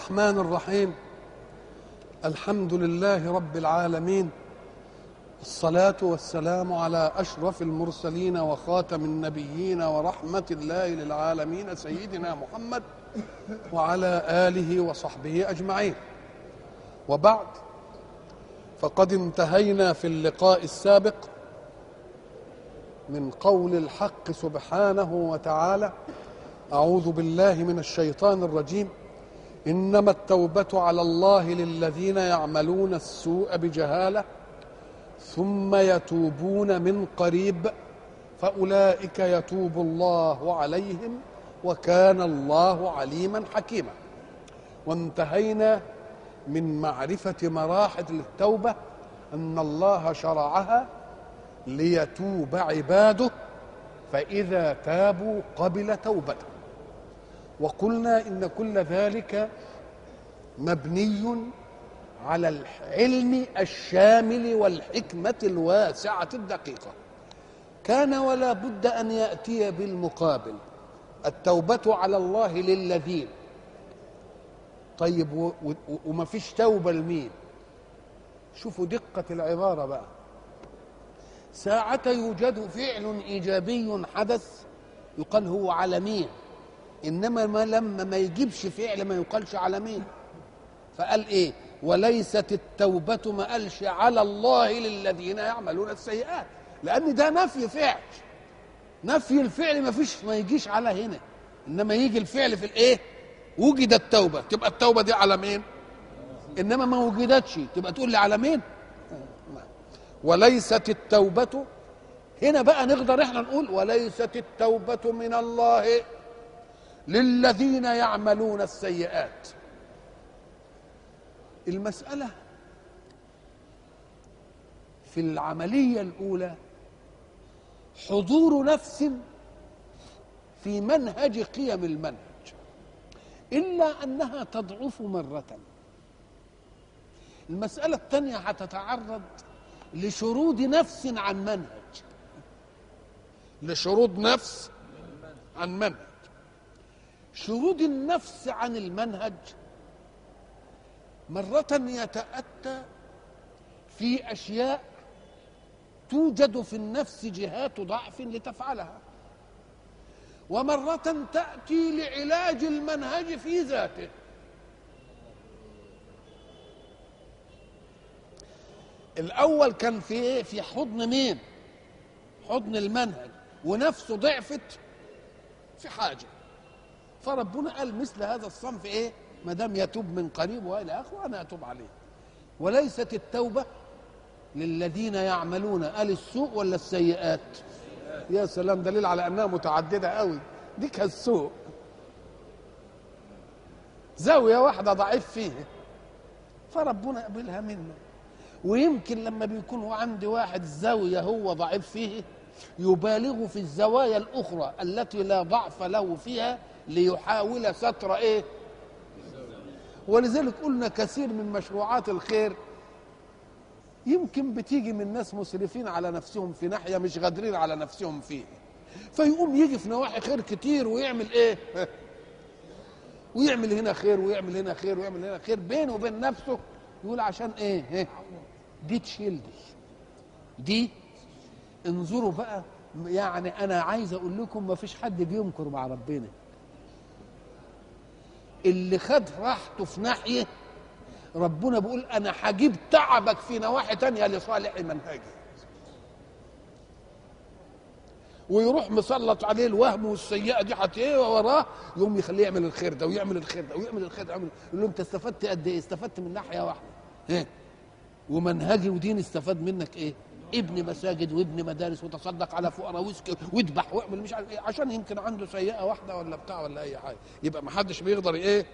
الرحمن الرحيم الحمد لله رب العالمين الصلاة والسلام على أشرف المرسلين وخاتم النبيين ورحمة الله للعالمين سيدنا محمد وعلى آله وصحبه أجمعين وبعد فقد انتهينا في اللقاء السابق من قول الحق سبحانه وتعالى أعوذ بالله من الشيطان الرجيم إنما التوبة على الله للذين يعملون السوء بجهالة ثم يتوبون من قريب فأولئك يتوب الله عليهم وكان الله عليما حكيما وانتهينا من معرفة مراحل التوبة أن الله شرعها ليتوب عباده فإذا تابوا قبل توبته وقلنا إن كل ذلك مبني على العلم الشامل والحكمة الواسعة الدقيقة كان ولا بد أن يأتي بالمقابل التوبة على الله للذين طيب و- و- وما فيش توبة لمين شوفوا دقة العبارة بقى ساعة يوجد فعل إيجابي حدث يقال هو على مين إنما ما لما ما يجيبش فعل ما يقالش على مين فقال إيه وليست التوبة ما قالش على الله للذين يعملون السيئات لأن ده نفي فعل نفي الفعل ما فيش ما يجيش على هنا إنما يجي الفعل في الإيه وجد التوبة تبقى التوبة دي على مين إنما ما وجدتش تبقى تقول لي على مين وليست التوبة هنا بقى نقدر احنا نقول وليست التوبة من الله للذين يعملون السيئات المسألة في العملية الأولى حضور نفس في منهج قيم المنهج إلا أنها تضعف مرة المسألة الثانية هتتعرض لشرود نفس عن منهج لشرود نفس عن منهج شرود النفس عن المنهج مرة يتأتى في أشياء توجد في النفس جهات ضعف لتفعلها ومرة تأتي لعلاج المنهج في ذاته الأول كان في إيه؟ في حضن مين؟ حضن المنهج ونفسه ضعفت في حاجة فربنا قال مثل هذا الصنف إيه؟ ما دام يتوب من قريب والى اخره انا اتوب عليه وليست التوبه للذين يعملون قال السوء ولا السيئات يا سلام دليل على انها متعدده قوي دي كالسوء زاويه واحده ضعيف فيها فربنا قبلها منه ويمكن لما بيكون هو عند واحد زاويه هو ضعيف فيه يبالغ في الزوايا الاخرى التي لا ضعف له فيها ليحاول ستر ايه ولذلك قلنا كثير من مشروعات الخير يمكن بتيجي من ناس مسرفين على نفسهم في ناحيه مش قادرين على نفسهم فيه فيقوم يجي في نواحي خير كتير ويعمل ايه ويعمل هنا خير ويعمل هنا خير ويعمل هنا خير بينه وبين نفسه يقول عشان ايه, إيه؟ دي تشيل دي دي انظروا بقى يعني انا عايز اقول لكم ما فيش حد بيمكر مع ربنا اللي خد راحته في ناحيه ربنا بيقول انا هجيب تعبك في نواحي تانية لصالح منهجي ويروح مسلط عليه الوهم والسيئه دي حتى ايه وراه يقوم يخليه يعمل الخير ده ويعمل الخير ده ويعمل الخير ده يعمل يقول له انت استفدت قد ايه؟ استفدت من ناحيه واحده ايه ومنهجي ودين استفاد منك ايه؟ ابني مساجد وابني مدارس وتصدق على فقراء واسكي واذبح واعمل مش عارف ايه عشان يمكن عنده سيئه واحده ولا بتاع ولا اي حاجه يبقى ما حدش بيقدر ايه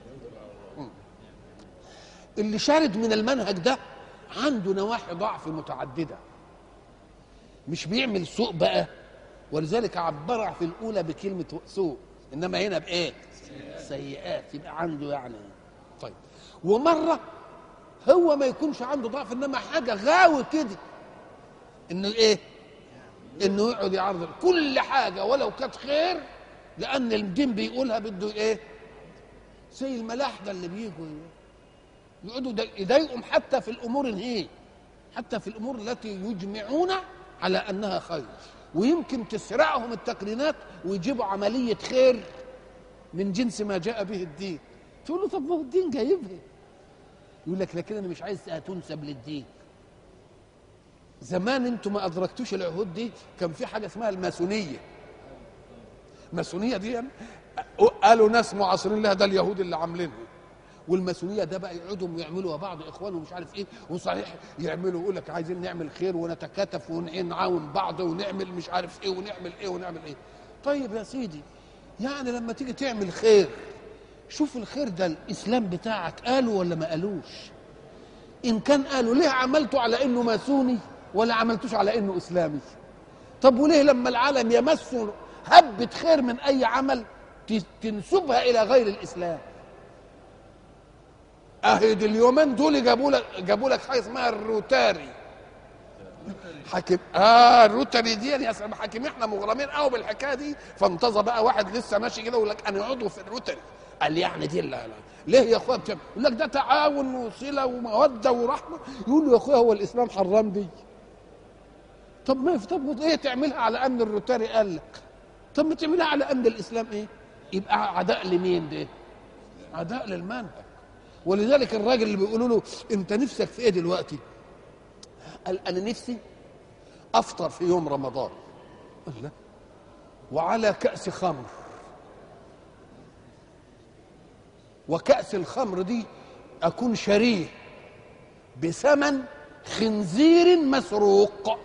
اللي شارد من المنهج ده عنده نواحي ضعف متعدده مش بيعمل سوء بقى ولذلك عبرها في الاولى بكلمه سوء انما هنا بايه سيئات يبقى عنده يعني طيب ومره هو ما يكونش عنده ضعف انما حاجه غاوي كده انه ايه انه يقعد يعرض كل حاجه ولو كانت خير لان الدين بيقولها بده ايه زي الملاحده اللي بيجوا يقعدوا دا- يضايقهم حتى في الامور هي حتى في الامور التي يجمعون على انها خير ويمكن تسرعهم التقرينات ويجيبوا عمليه خير من جنس ما جاء به الدين تقول له طب ما هو الدين جايبها يقول لك لكن انا مش عايزها تنسب للدين زمان انتم ما ادركتوش العهود دي كان في حاجه اسمها الماسونيه الماسونيه دي يعني قالوا ناس معاصرين لها ده اليهود اللي عاملينها والماسونيه ده بقى يقعدوا يعملوا بعض اخوان ومش عارف ايه وصحيح يعملوا يقول لك عايزين نعمل خير ونتكاتف ونعاون بعض ونعمل مش عارف ايه ونعمل ايه ونعمل ايه طيب يا سيدي يعني لما تيجي تعمل خير شوف الخير ده الاسلام بتاعك قالوا ولا ما قالوش ان كان قالوا ليه عملته على انه ماسوني ولا عملتوش على انه اسلامي طب وليه لما العالم يمسوا هبة خير من اي عمل ت- تنسبها الى غير الاسلام اهي دي اليومين دول جابوا لك جابوا لك حاجه اسمها الروتاري حاكم اه الروتاري دي يا سلام حاكم احنا مغرمين قوي بالحكايه دي فانتظر بقى واحد لسه ماشي كده يقول لك انا عضو في الروتاري قال يعني دي لا لا ليه يا اخويا بتعمل يقول لك ده تعاون وصله وموده ورحمه يقول له يا اخويا هو الاسلام حرام دي طب ما طب ايه تعملها على ان الروتاري قال لك طب ما تعملها على ان الاسلام ايه يبقى عداء لمين ده عداء للمنهج ولذلك الراجل اللي بيقولوا له انت نفسك في ايه دلوقتي قال انا نفسي افطر في يوم رمضان قال لا وعلى كاس خمر وكاس الخمر دي اكون شريه بثمن خنزير مسروق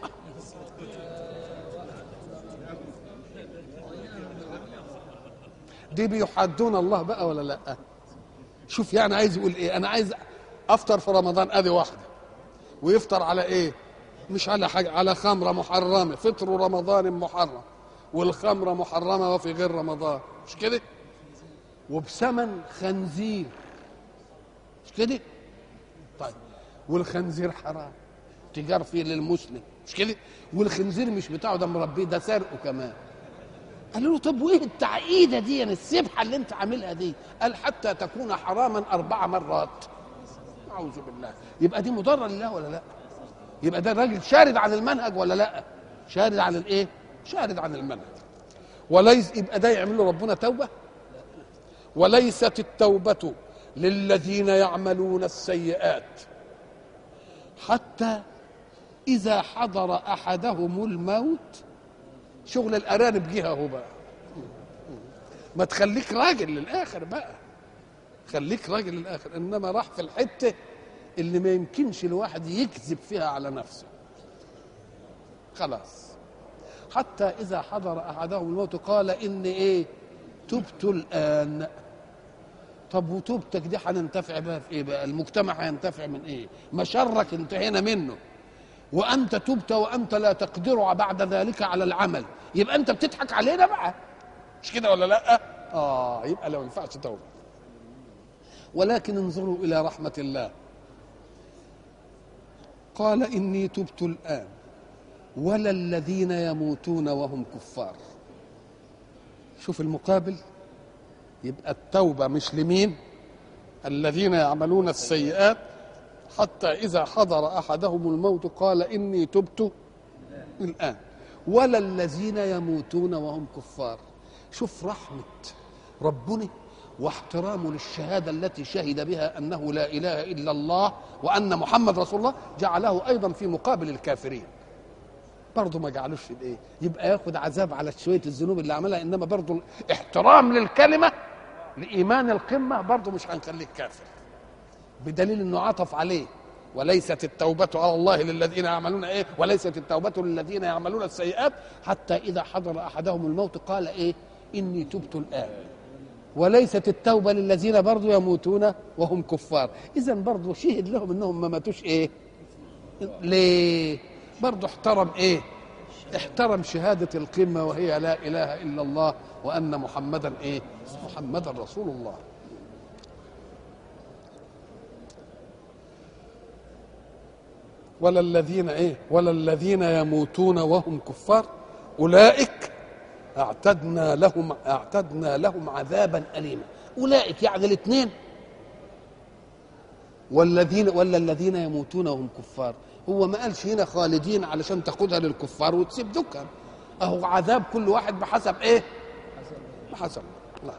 دي بيحدون الله بقى ولا لا شوف يعني عايز يقول ايه انا عايز افطر في رمضان ادي واحده ويفطر على ايه مش على حاجه على خمره محرمه فطر رمضان محرم والخمره محرمه وفي غير رمضان مش كده وبثمن خنزير مش كده طيب والخنزير حرام تجار فيه للمسلم مش كده والخنزير مش بتاعه ده مربيه ده سرقه كمان قالوا له طب وايه التعقيده دي يعني السبحه اللي انت عاملها دي قال حتى تكون حراما اربع مرات اعوذ بالله يبقى دي مضره لله ولا لا يبقى ده الراجل شارد عن المنهج ولا لا شارد عن الايه شارد عن المنهج وليس يبقى ده يعمل له ربنا توبه وليست التوبه للذين يعملون السيئات حتى اذا حضر احدهم الموت شغل الارانب جه اهو بقى ما تخليك راجل للاخر بقى خليك راجل للاخر انما راح في الحته اللي ما يمكنش الواحد يكذب فيها على نفسه خلاص حتى اذا حضر احدهم الموت قال اني ايه تبت الان طب وتوبتك دي هننتفع بها في ايه بقى المجتمع هينتفع من ايه مشرك انتهينا منه وانت تبت وانت لا تقدر بعد ذلك على العمل يبقى انت بتضحك علينا بقى مش كده ولا لا اه يبقى لو ينفعش توبه ولكن انظروا الى رحمه الله قال اني تبت الان ولا الذين يموتون وهم كفار شوف المقابل يبقى التوبه مش لمين الذين يعملون السيئات حتى إذا حضر أحدهم الموت قال إني تبت الآن ولا الذين يموتون وهم كفار شوف رحمة ربنا واحترامه للشهادة التي شهد بها أنه لا إله إلا الله وأن محمد رسول الله جعله أيضا في مقابل الكافرين برضه ما جعلوش في الايه يبقى ياخد عذاب على شويه الذنوب اللي عملها انما برضه احترام للكلمه لايمان القمه برضه مش هنخليك كافر بدليل انه عطف عليه وليست التوبة على الله للذين يعملون ايه وليست التوبة للذين يعملون السيئات حتى إذا حضر أحدهم الموت قال ايه إني تبت الآن وليست التوبة للذين برضو يموتون وهم كفار إذا برضو شهد لهم إنهم ما ماتوش ايه ليه برضو احترم ايه احترم شهادة القمة وهي لا إله إلا الله وأن محمدا ايه محمدا رسول الله ولا الذين ايه ولا الذين يموتون وهم كفار اولئك اعتدنا لهم اعتدنا لهم عذابا اليما اولئك يعني الاثنين والذين ولا الذين يموتون وهم كفار هو ما قالش هنا خالدين علشان تاخدها للكفار وتسيب دكان اهو عذاب كل واحد بحسب ايه بحسب لا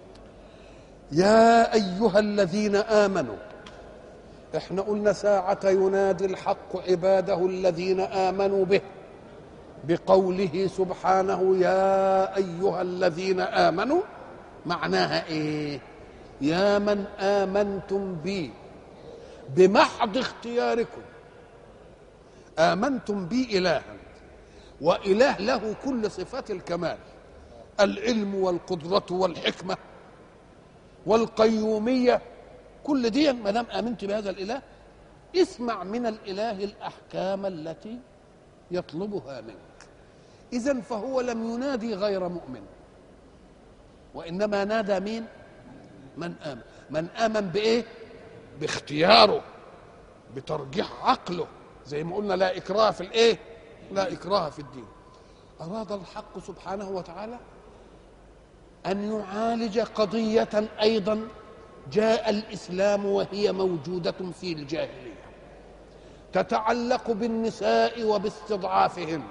يا ايها الذين امنوا احنا قلنا ساعة ينادي الحق عباده الذين آمنوا به بقوله سبحانه يا أيها الذين آمنوا معناها إيه يا من آمنتم بي بمحض اختياركم آمنتم بي إلها وإله له كل صفات الكمال العلم والقدرة والحكمة والقيومية كل دي ما دام امنت بهذا الاله اسمع من الاله الاحكام التي يطلبها منك اذا فهو لم ينادي غير مؤمن وانما نادى مين من امن من امن بايه باختياره بترجيح عقله زي ما قلنا لا اكراه في الايه لا اكراه في الدين اراد الحق سبحانه وتعالى ان يعالج قضيه ايضا جاء الاسلام وهي موجوده في الجاهليه تتعلق بالنساء وباستضعافهن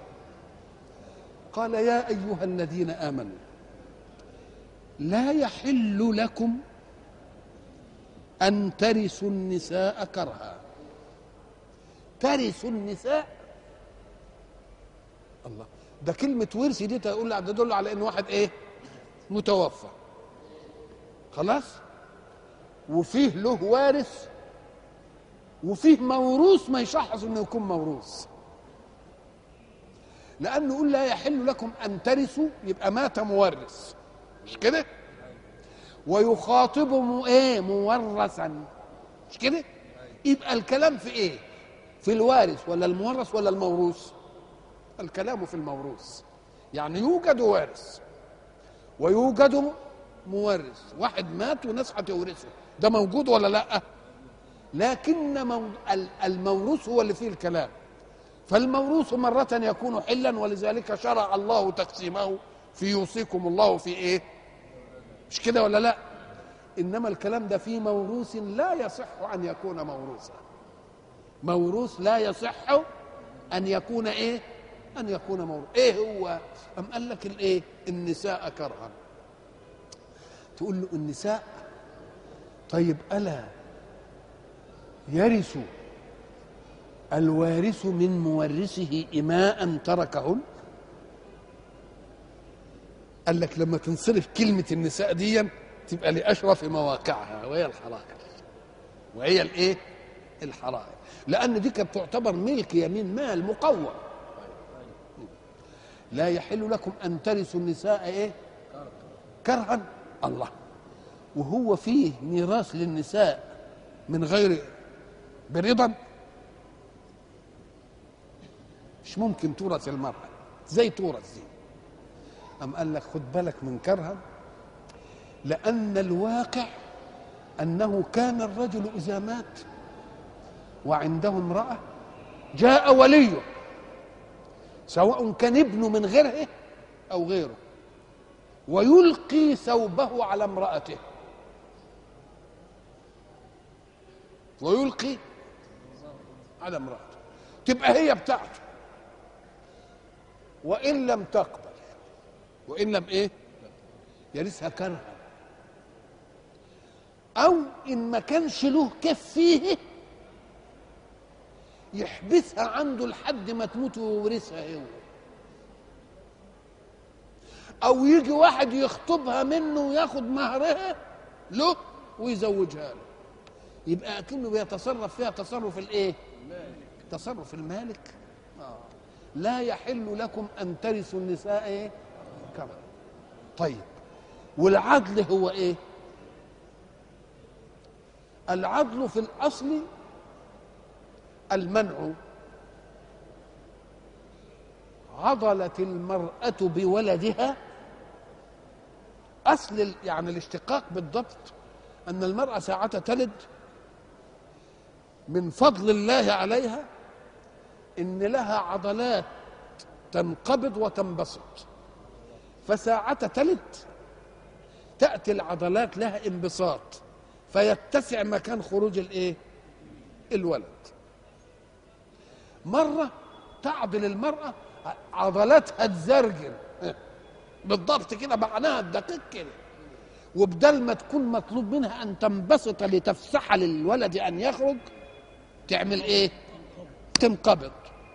قال يا ايها الذين امنوا لا يحل لكم ان ترثوا النساء كرها ترثوا النساء الله ده كلمة ورث دي تقول تدل على ان واحد ايه متوفى خلاص وفيه له وارث وفيه موروث ما يشحص انه يكون موروث لانه يقول لا يحل لكم ان ترثوا يبقى مات مورث مش كده ويخاطب مو ايه مورثا مش كده يبقى الكلام في ايه في الوارث ولا المورث ولا الموروث الكلام في الموروث يعني يوجد وارث ويوجد مورث واحد مات وناس هتورثه ده موجود ولا لا لكن الموروث هو اللي فيه الكلام فالموروث مرة يكون حلا ولذلك شرع الله تقسيمه في يوصيكم الله في ايه مش كده ولا لا انما الكلام ده في موروث لا يصح ان يكون موروثا موروث لا يصح ان يكون ايه ان يكون موروث ايه هو ام قال لك الايه النساء كرها تقول له النساء طيب الا يرث الوارث من مورثه إماء تركهن قال لك لما تنصرف كلمة النساء دي تبقى لأشرف مواقعها وهي الحرائر وهي الايه الحرائر لأن دي كانت تعتبر ملك يمين مال مقوم لا يحل لكم أن ترثوا النساء ايه كرها الله وهو فيه ميراث للنساء من غير برضا مش ممكن تورث المرأة زي تورث دي أم قال لك خد بالك من كرها لأن الواقع أنه كان الرجل إذا مات وعنده امرأة جاء وليه سواء كان ابنه من غيره أو غيره ويلقي ثوبه على امرأته ويلقي على امرأته تبقى هي بتاعته وإن لم تقبل وإن لم إيه يرثها كرها أو إن ما كانش له كيف فيه يحبسها عنده لحد ما تموت ويورثها هو أو يجي واحد يخطبها منه وياخد مهرها له ويزوجها له يبقى أكنه بيتصرف فيها تصرف الإيه؟ تصرف المالك آه. لا يحل لكم أن ترثوا النساء إيه؟ كما طيب والعدل هو إيه؟ العدل في الأصل المنع عضلت المرأة بولدها أصل يعني الاشتقاق بالضبط أن المرأة ساعة تلد من فضل الله عليها إن لها عضلات تنقبض وتنبسط فساعة تلد تاتي العضلات لها انبساط فيتسع مكان خروج الايه الولد مره تعضل المراه عضلاتها تزرجن بالضبط كده معناها الدقيق كده وبدل ما تكون مطلوب منها ان تنبسط لتفسح للولد ان يخرج تعمل ايه تنقبض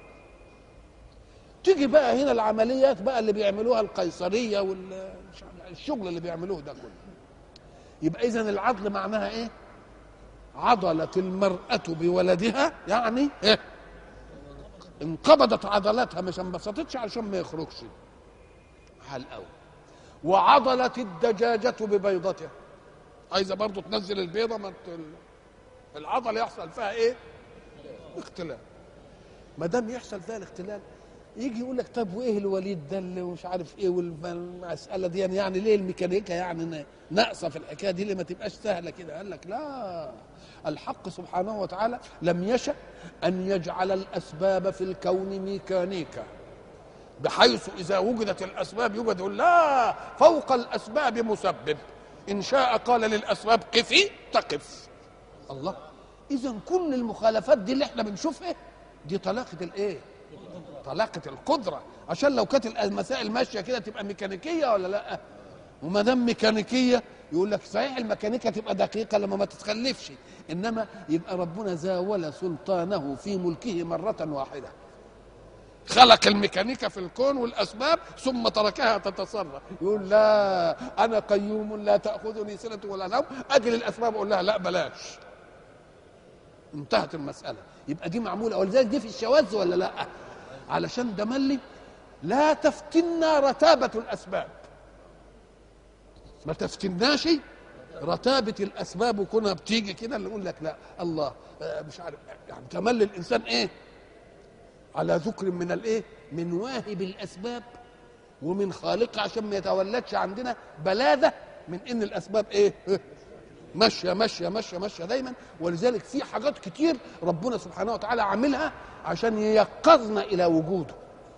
تيجي بقى هنا العمليات بقى اللي بيعملوها القيصريه والشغل اللي بيعملوه ده كله يبقى اذا العضل معناها ايه عضلت المرأة بولدها يعني إيه؟ انقبضت عضلاتها مش انبسطتش عشان ما يخرجش على الاول وعضلت الدجاجة ببيضتها عايزة برضو تنزل البيضة ما العضل يحصل فيها ايه اختلال ما دام يحصل فيها الاختلال يجي يقول لك طب وايه الوليد ده اللي مش عارف ايه والمساله دي يعني ليه الميكانيكا يعني ناقصه في الحكايه دي ليه ما تبقاش سهله كده قال لك لا الحق سبحانه وتعالى لم يشأ ان يجعل الاسباب في الكون ميكانيكا بحيث اذا وجدت الاسباب يوجد لا فوق الاسباب مسبب ان شاء قال للاسباب قفي تقف الله اذا كل المخالفات دي اللي احنا بنشوفها دي طلاقه الايه طلاقه القدره عشان لو كانت المسائل ماشيه كده تبقى ميكانيكيه ولا لا وما دام ميكانيكيه يقول لك صحيح الميكانيكا تبقى دقيقه لما ما تتخلفش انما يبقى ربنا زاول سلطانه في ملكه مره واحده خلق الميكانيكا في الكون والاسباب ثم تركها تتصرف يقول لا انا قيوم لا تاخذني سنه ولا نوم اجل الاسباب اقول لها لا بلاش انتهت المساله يبقى دي معموله ولذلك دي في الشواذ ولا لا علشان ده ملي لا تفتنا رتابه الاسباب ما تفتناش رتابة الأسباب وكونها بتيجي كده اللي يقول لك لا الله مش عارف يعني تملي الإنسان إيه على ذكر من الإيه من واهب الأسباب ومن خالقها عشان ما يتولدش عندنا بلاذة من إن الأسباب إيه ماشية ماشية ماشية ماشية دايما ولذلك في حاجات كتير ربنا سبحانه وتعالى عاملها عشان ييقظنا إلى وجوده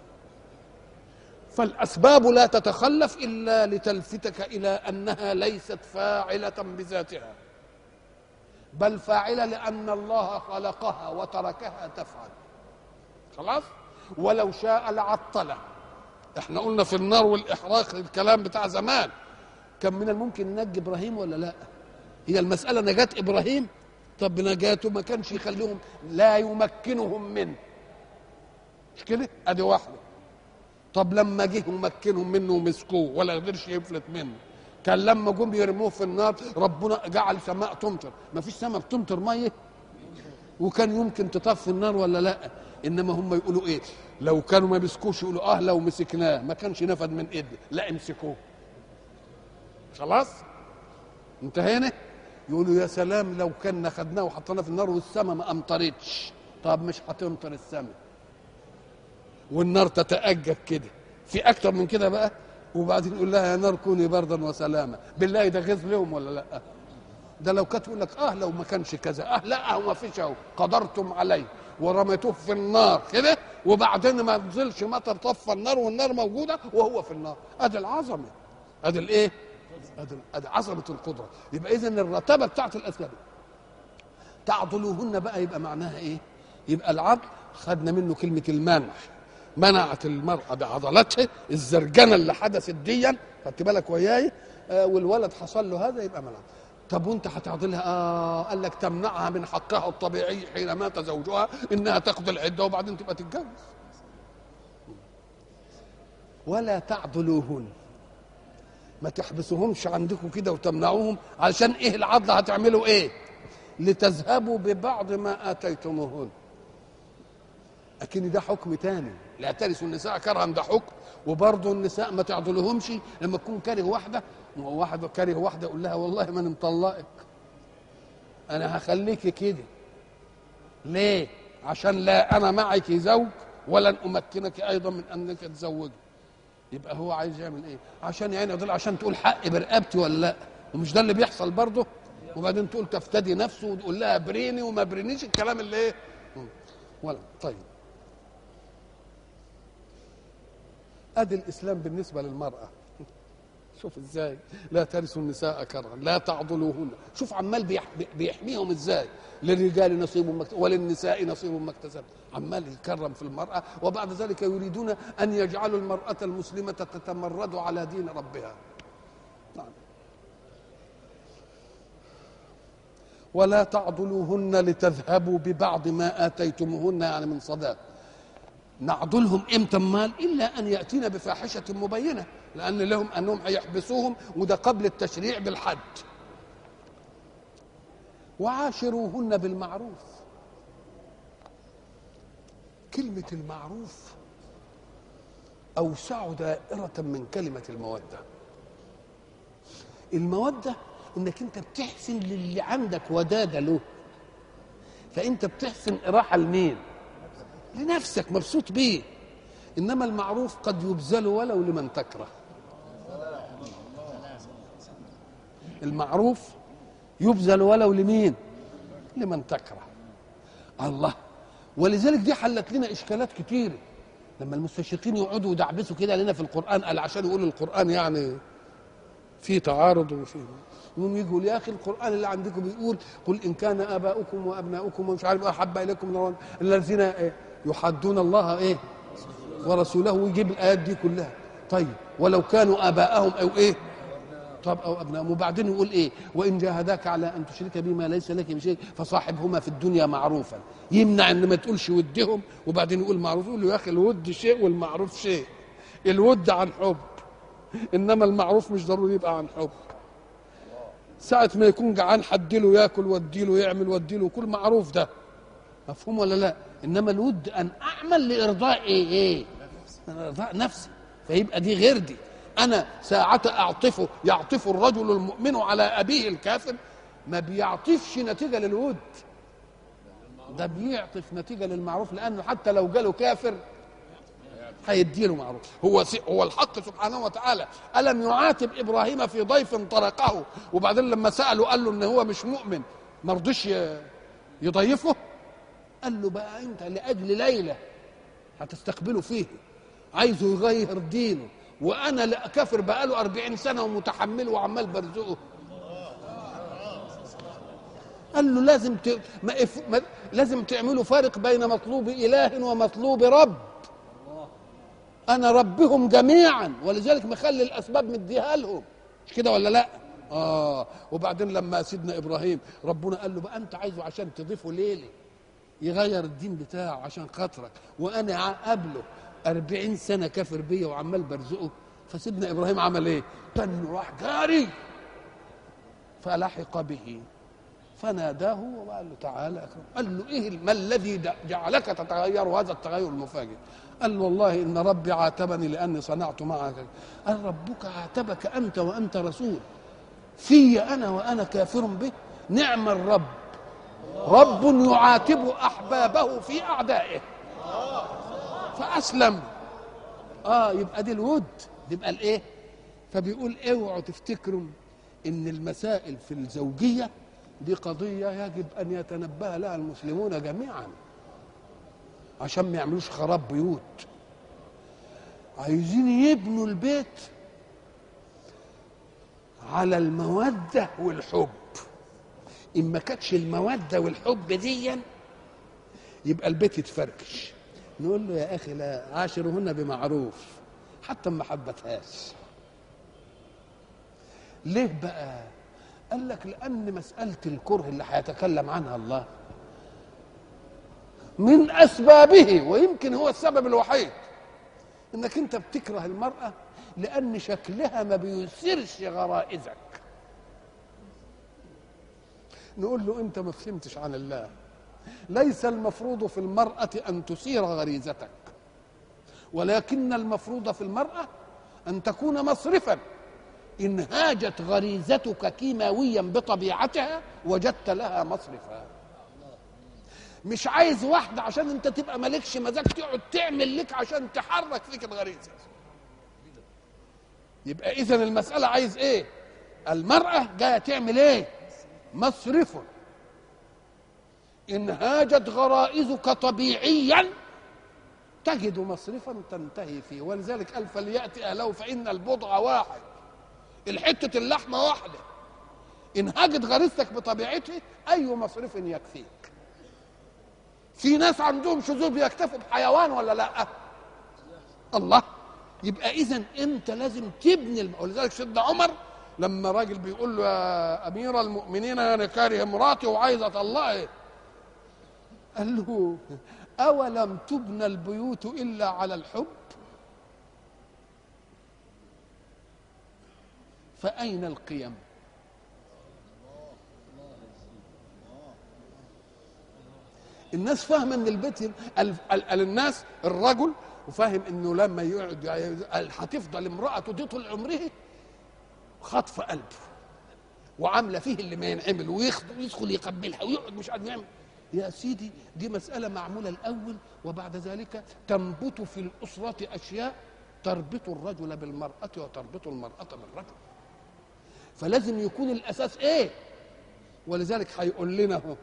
فالأسباب لا تتخلف إلا لتلفتك إلى أنها ليست فاعلة بذاتها بل فاعلة لأن الله خلقها وتركها تفعل خلاص ولو شاء لعطله احنا قلنا في النار والإحراق الكلام بتاع زمان كان من الممكن ننجي إبراهيم ولا لا هي المسألة نجاة إبراهيم طب نجاته ما كانش يخليهم لا يمكنهم منه مش كده ادي واحده طب لما جه ومكنهم منه ومسكوه ولا قدرش يفلت منه كان لما جم يرموه في النار ربنا جعل سماء تمطر ما فيش سماء بتمطر ميه وكان يمكن تطفي النار ولا لا انما هم يقولوا ايه لو كانوا ما مسكوش يقولوا اه لو مسكناه ما كانش نفد من ايدي لا امسكوه خلاص انتهينا يقولوا يا سلام لو كنا خدناه وحطيناه في النار والسماء ما امطرتش طب مش هتمطر السماء والنار تتأجج كده في أكتر من كده بقى وبعدين يقول لها يا نار كوني بردا وسلاما بالله ده غيظ لهم ولا لا ده لو كانت تقول لك اه لو ما كانش كذا اه لا هو ما فيش اهو قدرتم عليه ورميتوه في النار كده وبعدين ما نزلش مطر طفى النار والنار موجوده وهو في النار ادي العظمه ادي الايه ادي ادي عظمه القدره يبقى اذا الرتبه بتاعت الاسباب تعضلوهن بقى يبقى معناها ايه يبقى العضل خدنا منه كلمه المنع منعت المرأة بعضلاتها الزرجنة اللي حدثت ديا خدت بالك وياي آه والولد حصل له هذا يبقى منع طب وانت هتعضلها اه قال لك تمنعها من حقها الطبيعي حين مات زوجها انها تاخذ العده وبعدين تبقى تتجوز ولا تعضلوهن ما تحبسوهمش عندكم كده وتمنعوهم علشان ايه العضله هتعملوا ايه لتذهبوا ببعض ما اتيتموهن لكن ده حكم تاني لا ترثوا النساء كرها ده حكم وبرضه النساء ما تعضلهمش لما تكون كاره واحده واحد كاره واحده يقول لها والله ما انا مطلقك انا هخليك كده ليه عشان لا انا معك زوج ولن امكنك ايضا من انك تزوجي يبقى هو عايز يعمل ايه عشان يعني يضل عشان تقول حق برقبتي ولا لا ومش ده اللي بيحصل برضه وبعدين تقول تفتدي نفسه وتقول لها بريني وما برينيش الكلام اللي ايه ولا طيب ادي الاسلام بالنسبه للمراه شوف ازاي لا ترثوا النساء كرها لا تعضلوهن شوف عمال بيح- بيحميهم ازاي للرجال نصيب ما اكتسب وللنساء نصيب ما اكتسب عمال يكرم في المرأة وبعد ذلك يريدون أن يجعلوا المرأة المسلمة تتمرد على دين ربها نعم. ولا تعضلوهن لتذهبوا ببعض ما آتيتموهن يعني من صداق نعضلهم امتى مال الا ان ياتينا بفاحشه مبينه لان لهم انهم هيحبسوهم وده قبل التشريع بالحد وعاشروهن بالمعروف كلمه المعروف اوسع دائره من كلمه الموده الموده انك انت بتحسن للي عندك وداده له فانت بتحسن اراحه لمين لنفسك مبسوط بيه انما المعروف قد يبذل ولو لمن تكره المعروف يبذل ولو لمين لمن تكره الله ولذلك دي حلت لنا اشكالات كتير لما المستشرقين يقعدوا يدعبسوا كده لنا في القران قال عشان يقولوا القران يعني في تعارض وفي يقوم يقول يا اخي القران اللي عندكم بيقول قل ان كان اباؤكم وابناؤكم ومش عارف احب اليكم من الله الذين إيه يحدون الله ايه ورسوله ويجيب الايات دي كلها طيب ولو كانوا اباءهم او ايه طب او ابنائهم وبعدين يقول ايه وان جاهداك على ان تشرك بما ليس لك بشيء فصاحبهما في الدنيا معروفا يمنع ان ما تقولش ودهم وبعدين يقول معروف يقول له يا اخي الود شيء والمعروف شيء الود عن حب انما المعروف مش ضروري يبقى عن حب ساعة ما يكون جعان حديله ياكل وديله يعمل وديله كل معروف ده مفهوم ولا لا انما الود ان اعمل لارضاء ايه ايه أنا ارضاء نفسي فيبقى دي غير دي انا ساعة اعطفه يعطف الرجل المؤمن على ابيه الكافر ما بيعطفش نتيجة للود ده بيعطف نتيجة للمعروف لانه حتى لو جاله كافر هيديله معروف هو سي هو الحق سبحانه وتعالى الم يعاتب ابراهيم في ضيف طرقه وبعدين لما ساله قال له ان هو مش مؤمن ما رضيش ي- يضيفه قال له بقى انت لاجل ليله هتستقبله فيه عايزه يغير دينه وانا لا كافر بقاله أربعين سنه ومتحمله وعمال برزقه قال له لازم ت... ما إف... ما... لازم تعملوا فارق بين مطلوب اله ومطلوب رب انا ربهم جميعا ولذلك مخلي الاسباب مديها لهم مش كده ولا لا اه وبعدين لما سيدنا ابراهيم ربنا قال له بقى انت عايزه عشان تضيفه ليله يغير الدين بتاعه عشان خاطرك وانا قبله أربعين سنة كافر بيا وعمال برزقه فسيدنا إبراهيم عمل إيه؟ تن راح جاري فلحق به فناداه وقال له تعالى أكرم قال له إيه ما الذي د- جعلك تتغير هذا التغير المفاجئ قال له والله إن ربي عاتبني لأني صنعت معك قال ربك عاتبك أنت وأنت رسول في أنا وأنا كافر به نعم الرب رب يعاتب احبابه في اعدائه فاسلم اه يبقى دي الود يبقى الايه فبيقول اوعوا تفتكروا ان المسائل في الزوجيه دي قضيه يجب ان يتنبه لها المسلمون جميعا عشان ما يعملوش خراب بيوت عايزين يبنوا البيت على الموده والحب ان ما كانتش الموده والحب ديا يبقى البيت يتفركش نقول له يا اخي لا عاشرهن بمعروف حتى ما حبتهاش ليه بقى قال لك لان مساله الكره اللي هيتكلم عنها الله من اسبابه ويمكن هو السبب الوحيد انك انت بتكره المراه لان شكلها ما بيثيرش غرائزك نقول له انت ما فهمتش عن الله ليس المفروض في المرأة أن تثير غريزتك ولكن المفروض في المرأة أن تكون مصرفا إن هاجت غريزتك كيماويا بطبيعتها وجدت لها مصرفا مش عايز واحدة عشان انت تبقى مالكش مزاج تقعد تعمل لك عشان تحرك فيك الغريزة يبقى إذا المسألة عايز إيه المرأة جاية تعمل إيه مصرف إن هاجت غرائزك طبيعيا تجد مصرفا تنتهي فيه ولذلك قال فليأتي أهله فإن البضع واحد الحته اللحمه واحده ان هاجت غريزتك بطبيعته اي مصرف يكفيك في ناس عندهم شذوذ يكتفوا بحيوان ولا لا الله يبقى اذا انت لازم تبني الم... ولذلك سيدنا عمر لما راجل بيقول له يا امير المؤمنين انا كاره مراتي وعايز اطلقها قال له اولم تبنى البيوت الا على الحب فاين القيم الناس فاهمه ان البيت ال- ال- ال- الناس الرجل وفاهم انه لما يقعد هتفضل امراته دي طول عمره خطف قلبه وعامله فيه اللي ما ينعمل ويخد- ويدخل يقبلها ويقعد مش عارف يعمل يا سيدي دي مسألة معمولة الأول وبعد ذلك تنبت في الأسرة أشياء تربط الرجل بالمرأة وتربط المرأة بالرجل فلازم يكون الأساس إيه ولذلك هيقول لنا هو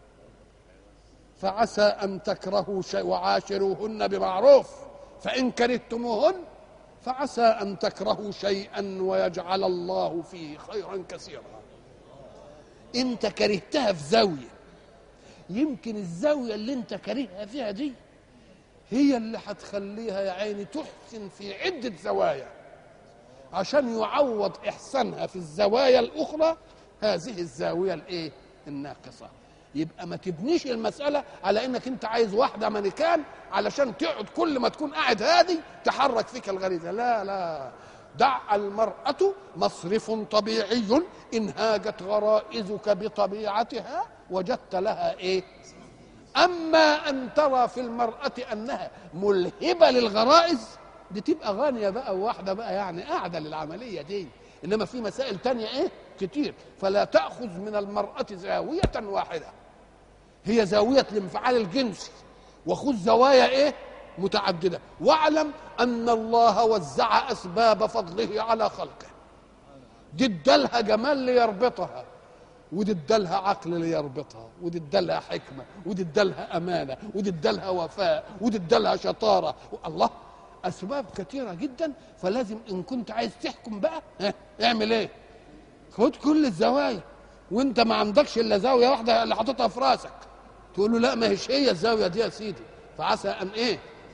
فعسى أن تكرهوا شيء وعاشروهن بمعروف فإن كرهتموهن فعسى أن تكرهوا شيئا ويجعل الله فيه خيرا كثيرا أنت كرهتها في زاوية يمكن الزاوية اللي أنت كارهها فيها دي هي اللي هتخليها يا عيني تحسن في عدة زوايا عشان يعوض إحسانها في الزوايا الأخرى هذه الزاوية الإيه؟ الناقصة يبقى ما تبنيش المسألة على إنك أنت عايز واحدة مانيكان علشان تقعد كل ما تكون قاعد هادي تحرك فيك الغريزة لا لا دع المرأة مصرف طبيعي إن هاجت غرائزك بطبيعتها وجدت لها إيه أما أن ترى في المرأة أنها ملهبة للغرائز دي تبقى غانية بقى وواحدة بقى يعني قاعدة للعملية دي إنما في مسائل تانية إيه كتير فلا تأخذ من المرأة زاوية واحدة هي زاوية الانفعال الجنسي وخذ زوايا إيه متعددة واعلم أن الله وزع أسباب فضله على خلقه دي ادالها جمال ليربطها ودي ادالها عقل ليربطها ودي ادالها حكمه ودي ادالها امانه ودي ادالها وفاء ودي ادالها شطاره الله اسباب كثيره جدا فلازم ان كنت عايز تحكم بقى ها اعمل ايه خد كل الزوايا وانت ما عندكش الا زاويه واحده اللي حاططها في راسك تقول له لا ما هيش هي الزاويه دي يا سيدي فعسى ان ايه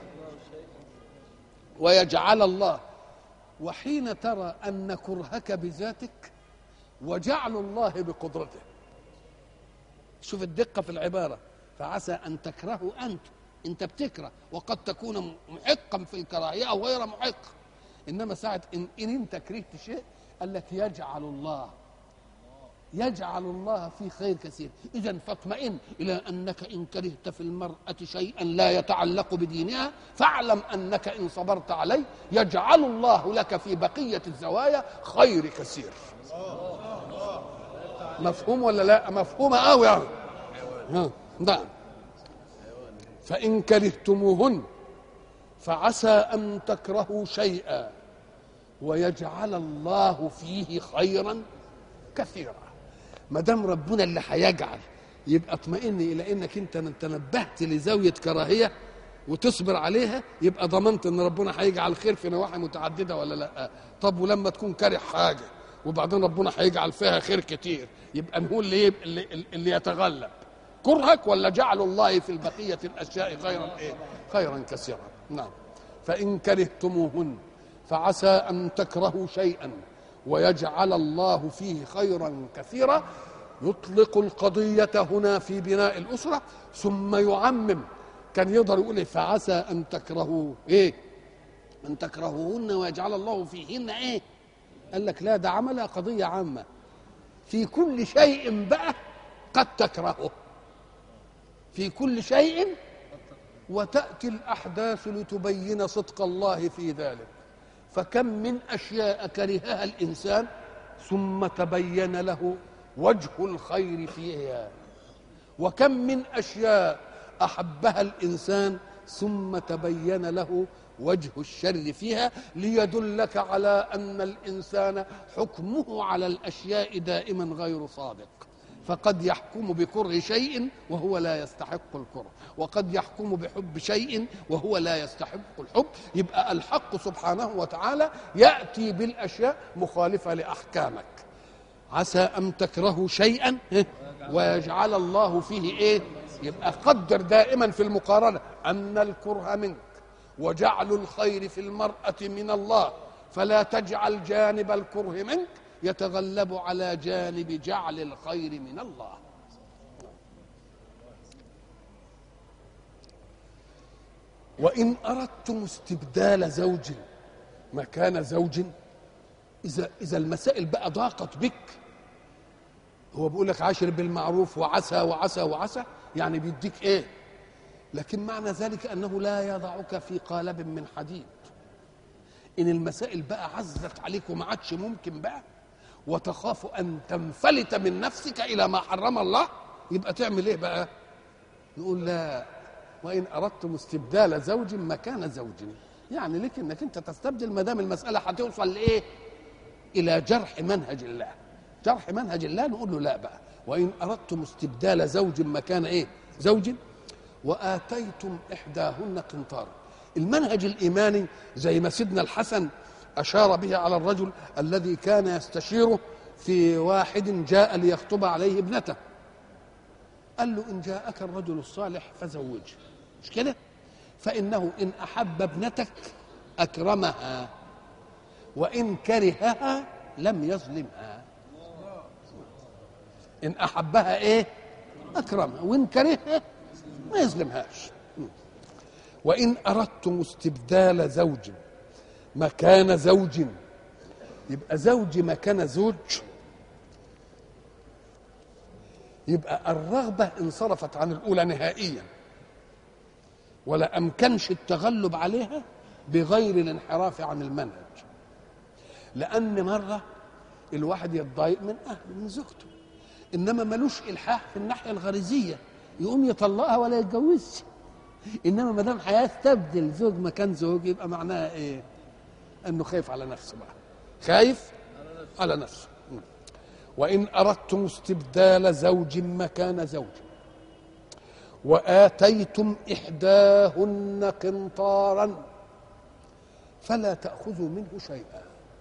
ويجعل الله وحين ترى ان كرهك بذاتك وجعل الله بقدرته شوف الدقة في العبارة فعسى أن تكرهوا أنتم أنت بتكره وقد تكون محقا في الكراهية أو غير محق إنما ساعة إن, إن أنت كرهت شيء قال لك يجعل الله يجعل الله في خير كثير إذا فاطمئن إلى أنك إن كرهت في المرأة شيئا لا يتعلق بدينها فاعلم أنك إن صبرت عليه يجعل الله لك في بقية الزوايا خير كثير مفهوم ولا لا مفهومة قوي يعني ها نعم فإن كرهتموهن فعسى أن تكرهوا شيئا ويجعل الله فيه خيرا كثيرا ما دام ربنا اللي هيجعل يبقى اطمئن الى انك انت تنبهت لزاويه كراهيه وتصبر عليها يبقى ضمنت ان ربنا هيجعل خير في نواحي متعدده ولا لا طب ولما تكون كاره حاجه وبعدين ربنا هيجعل فيها خير كتير يبقى نقول اللي, اللي, اللي يتغلب كرهك ولا جعل الله في البقيه الاشياء خيرا ايه خيرا كثيرا نعم فان كرهتموهن فعسى ان تكرهوا شيئا ويجعل الله فيه خيرا كثيرا يطلق القضية هنا في بناء الأسرة ثم يعمم كان يقدر يقول إيه فعسى أن تكرهوا إيه أن تكرهوهن ويجعل الله فيهن إيه قال لك لا ده عملها قضية عامة في كل شيء بقى قد تكرهه في كل شيء وتأتي الأحداث لتبين صدق الله في ذلك فكم من اشياء كرهها الانسان ثم تبين له وجه الخير فيها وكم من اشياء احبها الانسان ثم تبين له وجه الشر فيها ليدلك على ان الانسان حكمه على الاشياء دائما غير صادق فقد يحكم بكره شيء وهو لا يستحق الكره وقد يحكم بحب شيء وهو لا يستحق الحب يبقى الحق سبحانه وتعالى ياتي بالاشياء مخالفه لاحكامك عسى ان تكرهوا شيئا ويجعل الله فيه ايه يبقى قدر دائما في المقارنه ان الكره منك وجعل الخير في المراه من الله فلا تجعل جانب الكره منك يتغلب على جانب جعل الخير من الله وإن أردتم استبدال زوج مكان زوج إذا إذا المسائل بقى ضاقت بك هو بيقول لك عاشر بالمعروف وعسى وعسى وعسى يعني بيديك إيه لكن معنى ذلك أنه لا يضعك في قالب من حديد إن المسائل بقى عزت عليك وما عادش ممكن بقى وتخاف ان تنفلت من نفسك الى ما حرم الله يبقى تعمل ايه بقى نقول لا وان اردتم استبدال زوج مكان زوج يعني لك انك انت تستبدل ما دام المساله هتوصل لايه الى جرح منهج الله جرح منهج الله نقول له لا بقى وان اردتم استبدال زوج مكان ايه زوج واتيتم احداهن قنطارا المنهج الايماني زي ما سيدنا الحسن أشار به على الرجل الذي كان يستشيره في واحد جاء ليخطب عليه ابنته قال له إن جاءك الرجل الصالح فزوجه مش كده فإنه إن أحب ابنتك أكرمها وإن كرهها لم يظلمها إن أحبها إيه أكرمها وإن كرهها ما يظلمهاش وإن أردتم استبدال زوج مكان زوج يبقى زوج مكان زوج يبقى الرغبة انصرفت عن الأولى نهائيا ولا أمكنش التغلب عليها بغير الانحراف عن المنهج لأن مرة الواحد يتضايق من أهله من زوجته إنما ملوش إلحاح في الناحية الغريزية يقوم يطلقها ولا يتجوزش إنما ما دام هيستبدل زوج مكان زوج يبقى معناها إيه؟ انه خايف على نفسه بقى خايف على نفسه وان اردتم استبدال زوج مكان زوج واتيتم احداهن قنطارا فلا تاخذوا منه شيئا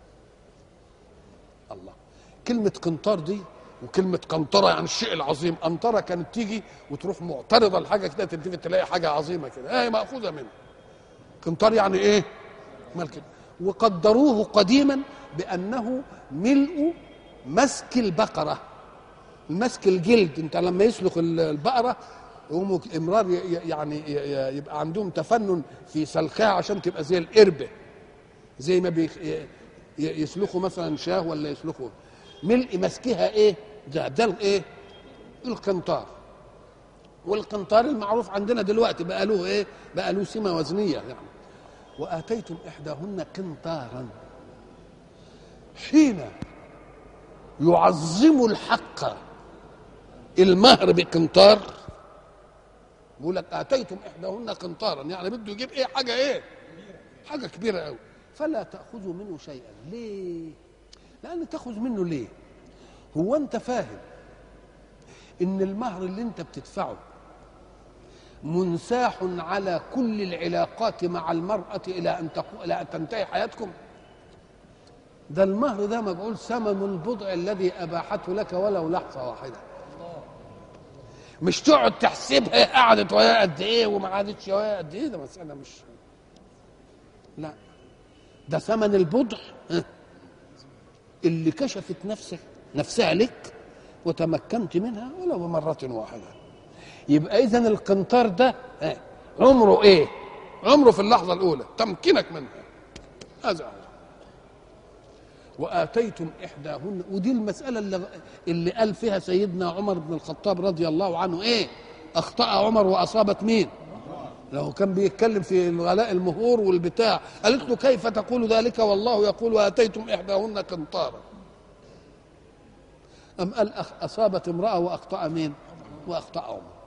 الله كلمه قنطار دي وكلمة قنطرة يعني الشيء العظيم قنطرة كانت تيجي وتروح معترضة لحاجة كده تلتفت تلاقي حاجة عظيمة كده هي مأخوذة منه قنطار يعني ايه؟ مال كده وقدروه قديما بانه ملء مسك البقره مسك الجلد انت لما يسلخ البقره يقوموا امرار يعني يبقى عندهم تفنن في سلخها عشان تبقى زي القربه زي ما يسلخوا مثلا شاه ولا يسلخوا ملء مسكها ايه ده ده الايه القنطار والقنطار المعروف عندنا دلوقتي بقى له ايه بقى له سمه وزنيه يعني واتيتم احداهن قنطارا حين يعظم الحق المهر بقنطار بيقول لك اتيتم احداهن قنطارا يعني بده يجيب ايه حاجه ايه حاجه كبيره قوي فلا تاخذوا منه شيئا ليه لان تاخذ منه ليه هو انت فاهم ان المهر اللي انت بتدفعه منساح على كل العلاقات مع المرأة إلى أن تقو... إلى أن تنتهي حياتكم ده المهر ده مجعول ثمن البضع الذي أباحته لك ولو لحظة واحدة مش تقعد تحسبها قعدت ويا قد ايه وما قعدتش ويا قد ايه ده مسألة مش لا ده ثمن البضع اللي كشفت نفسك نفسها لك وتمكنت منها ولو بمرة واحدة يبقى اذا القنطار ده عمره ايه عمره في اللحظه الاولى تمكنك منها هذا عمره واتيتم احداهن ودي المساله اللي, اللي قال فيها سيدنا عمر بن الخطاب رضي الله عنه ايه اخطا عمر واصابت مين لو كان بيتكلم في الغلاء المهور والبتاع قالت له كيف تقول ذلك والله يقول واتيتم احداهن قنطارا ام قال اصابت امراه واخطا مين واخطا عمر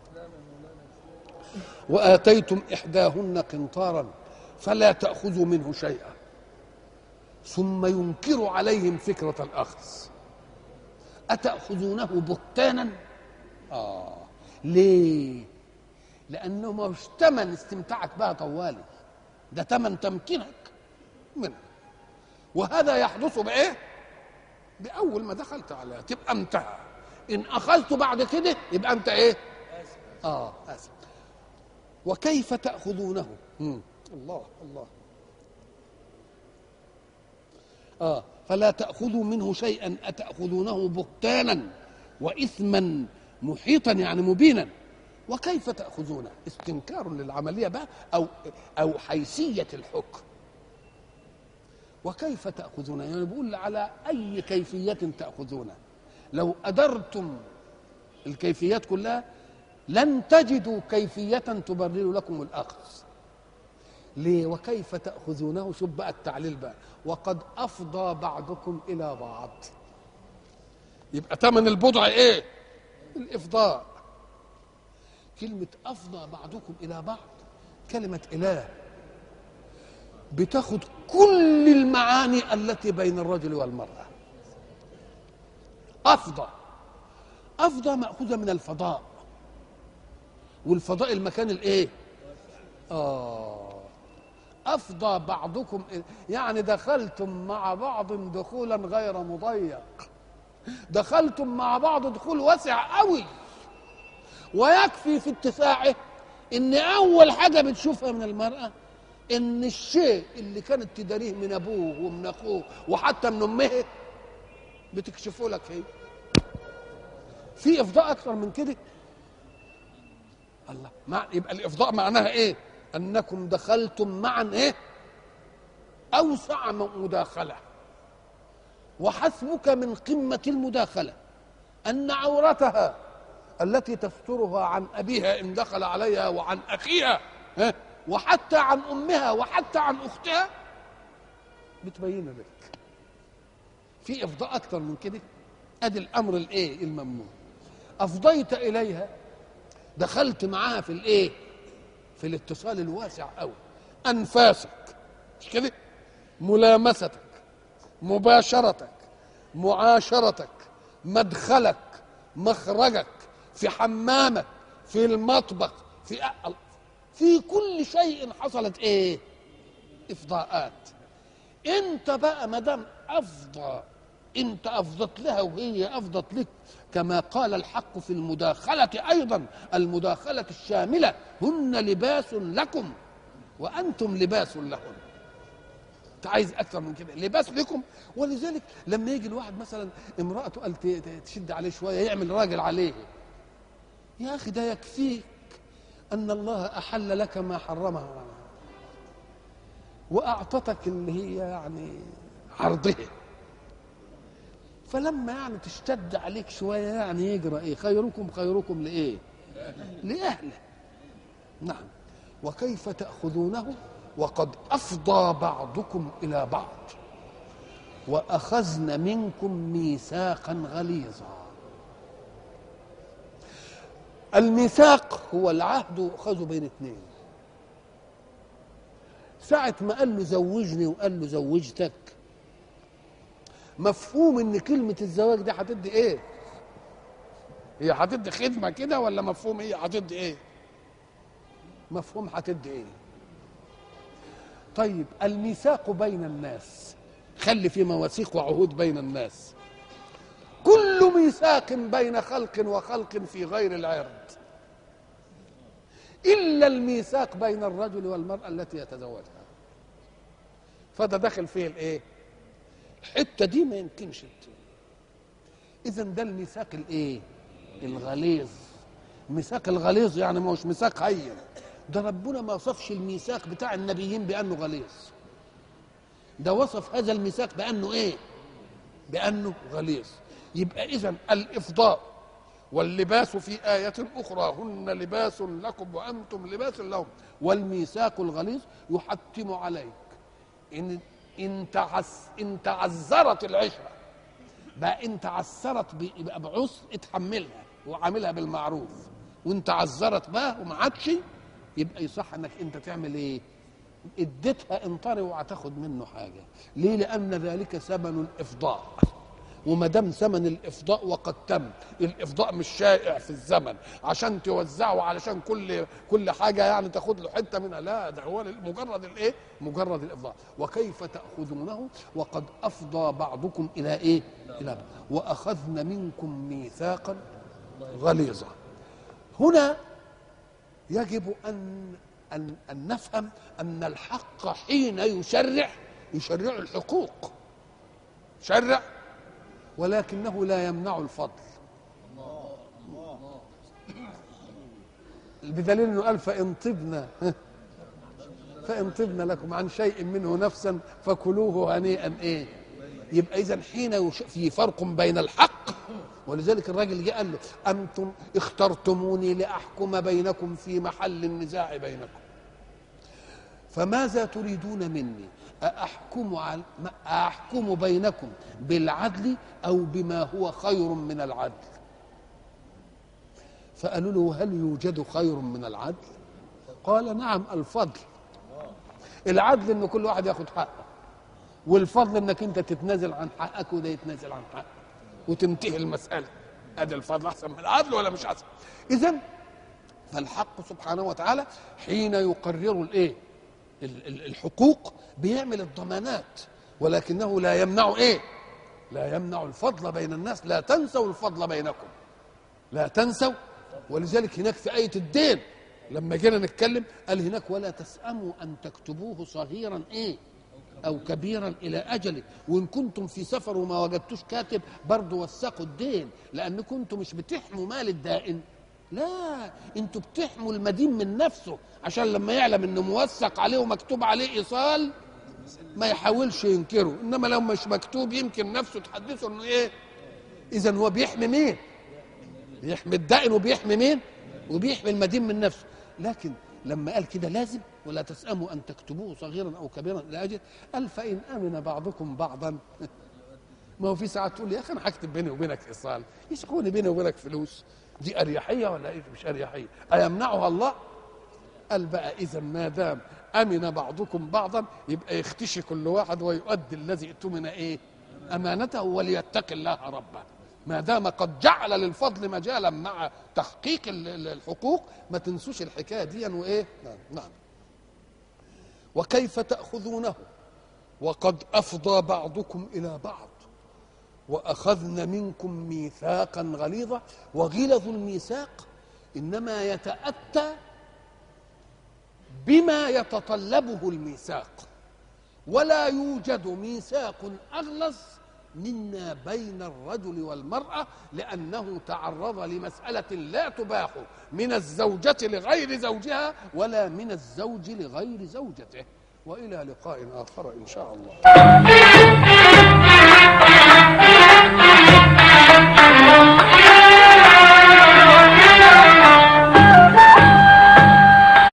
واتيتم احداهن قنطارا فلا تاخذوا منه شيئا ثم ينكر عليهم فكره الاخذ أتأخذونه بهتانا آه ليه لأنه مش تمن استمتاعك بها طوالي ده تمن تمكينك منها وهذا يحدث بإيه بأول ما دخلت عليها تبقى انتهى إن أخذت بعد كده يبقى أنت إيه آه آسف وكيف تأخذونه مم. الله الله آه فلا تأخذوا منه شيئا أتأخذونه بهتانا وإثما محيطا يعني مبينا وكيف تأخذونه استنكار للعملية بقى أو أو حيثية الحكم وكيف تأخذونه يعني بيقول على أي كيفية تأخذونه لو أدرتم الكيفيات كلها لن تجدوا كيفية تبرر لكم الأخذ ليه وكيف تأخذونه شوف بقى التعليل بقى وقد أفضى بعضكم إلى بعض يبقى ثمن البضع إيه الإفضاء كلمة أفضى بعضكم إلى بعض كلمة إله بتاخد كل المعاني التي بين الرجل والمرأة أفضى أفضى مأخوذة من الفضاء والفضاء المكان الإيه آه أفضى بعضكم يعني دخلتم مع بعض دخولا غير مضيق دخلتم مع بعض دخول واسع قوي ويكفي في اتساعه ان اول حاجه بتشوفها من المراه ان الشيء اللي كانت تداريه من ابوه ومن اخوه وحتى من امه بتكشفه لك هي في افضاء اكثر من كده الله مع يبقى الافضاء معناها ايه انكم دخلتم معا ايه اوسع مداخله وحسبك من قمه المداخله ان عورتها التي تسترها عن ابيها ان دخل عليها وعن اخيها ها وحتى عن امها وحتى عن اختها بتبين لك في افضاء اكثر من كده ادي الامر الايه الممنوع افضيت اليها دخلت معاها في الايه في الاتصال الواسع قوي انفاسك مش كده ملامستك مباشرتك معاشرتك مدخلك مخرجك في حمامك في المطبخ في في كل شيء حصلت ايه افضاءات انت بقى ما دام افضى انت افضت لها وهي افضت لك كما قال الحق في المداخلة أيضا المداخلة الشاملة هن لباس لكم وأنتم لباس لهن أنت عايز أكثر من كده لباس لكم ولذلك لما يجي الواحد مثلا امرأته قال تشد عليه شوية يعمل راجل عليه يا أخي ده يكفيك أن الله أحل لك ما حرمه وأعطتك اللي هي يعني عرضه فلما يعني تشتد عليك شويه يعني يجرى ايه خيركم خيركم لايه لاهله نعم وكيف تاخذونه وقد افضى بعضكم الى بعض واخذن منكم ميثاقا غليظا الميثاق هو العهد يؤخذ بين اثنين ساعة ما قال له زوجني وقال له زوجتك مفهوم ان كلمه الزواج دي هتدي ايه هي هتدي خدمه كده ولا مفهوم هي هتدي ايه مفهوم هتدي ايه طيب الميثاق بين الناس خلي في مواثيق وعهود بين الناس كل ميثاق بين خلق وخلق في غير العرض الا الميثاق بين الرجل والمراه التي يتزوجها فده داخل فيه الايه الحته دي ما يمكنش اذا ده الميثاق الايه الغليظ الميثاق الغليظ يعني ما هوش ميثاق هين ده ربنا ما وصفش الميثاق بتاع النبيين بانه غليظ ده وصف هذا الميثاق بانه ايه بانه غليظ يبقى اذا الافضاء واللباس في آية أخرى هن لباس لكم وأنتم لباس لهم والميثاق الغليظ يحتم عليك إن ان تعس ان تعذرت العشره بقى ان تعثرت يبقى بعسر اتحملها وعاملها بالمعروف وان تعذرت بقى وما عادش يبقى يصح انك انت تعمل ايه؟ اديتها انطري وهتاخد منه حاجه ليه؟ لان ذلك ثمن الافضاء وما دام ثمن الافضاء وقد تم الافضاء مش شائع في الزمن عشان توزعه علشان كل كل حاجه يعني تاخد له حته منها لا ده هو مجرد الايه مجرد الافضاء وكيف تاخذونه وقد افضى بعضكم الى ايه الى بعض واخذن منكم ميثاقا غليظا هنا يجب ان ان ان نفهم ان الحق حين يشرع يشرع الحقوق شرع ولكنه لا يمنع الفضل بدليل انه قال فان طبنا فان طبنا لكم عن شيء منه نفسا فكلوه هنيئا ايه يبقى اذا حين يش... في فرق بين الحق ولذلك الراجل جه قال له انتم اخترتموني لاحكم بينكم في محل النزاع بينكم فماذا تريدون مني أأحكم, على أحكم بينكم بالعدل أو بما هو خير من العدل فقالوا له هل يوجد خير من العدل قال نعم الفضل العدل ان كل واحد ياخد حقه والفضل انك انت تتنازل عن حقك وده يتنازل عن حقه وتنتهي المساله ادي الفضل احسن من العدل ولا مش احسن اذا فالحق سبحانه وتعالى حين يقرر الايه الحقوق بيعمل الضمانات ولكنه لا يمنع ايه لا يمنع الفضل بين الناس لا تنسوا الفضل بينكم لا تنسوا ولذلك هناك في آية الدين لما جينا نتكلم قال هناك ولا تسأموا أن تكتبوه صغيرا إيه أو كبيرا إلى أجله وإن كنتم في سفر وما وجدتوش كاتب برضه وثقوا الدين لأن كنتم مش بتحموا مال الدائن لا انتوا بتحموا المدين من نفسه عشان لما يعلم انه موثق عليه ومكتوب عليه ايصال ما يحاولش ينكره انما لو مش مكتوب يمكن نفسه تحدثه انه ايه اذا هو بيحمي مين بيحمي الدائن وبيحمي مين وبيحمي المدين من نفسه لكن لما قال كده لازم ولا تسأموا أن تكتبوه صغيرا أو كبيرا إلى أجل قال فإن أمن بعضكم بعضا ما هو في ساعات تقول لي يا أخي أنا هكتب بيني وبينك إيصال يسكوني بيني وبينك فلوس دي أريحية ولا إيه مش أريحية أيمنعها الله قال بقى إذا ما دام أمن بعضكم بعضا يبقى يختشي كل واحد ويؤدي الذي اؤتمن إيه أمانته وليتق الله ربه ما دام قد جعل للفضل مجالا مع تحقيق الحقوق ما تنسوش الحكايه دي وايه نعم نعم وكيف تاخذونه وقد افضى بعضكم الى بعض واخذن منكم ميثاقا غليظا وغلظ الميثاق انما يتاتى بما يتطلبه الميثاق ولا يوجد ميثاق اغلظ منا بين الرجل والمرأة لأنه تعرض لمسألة لا تباح من الزوجة لغير زوجها ولا من الزوج لغير زوجته وإلى لقاء آخر إن شاء الله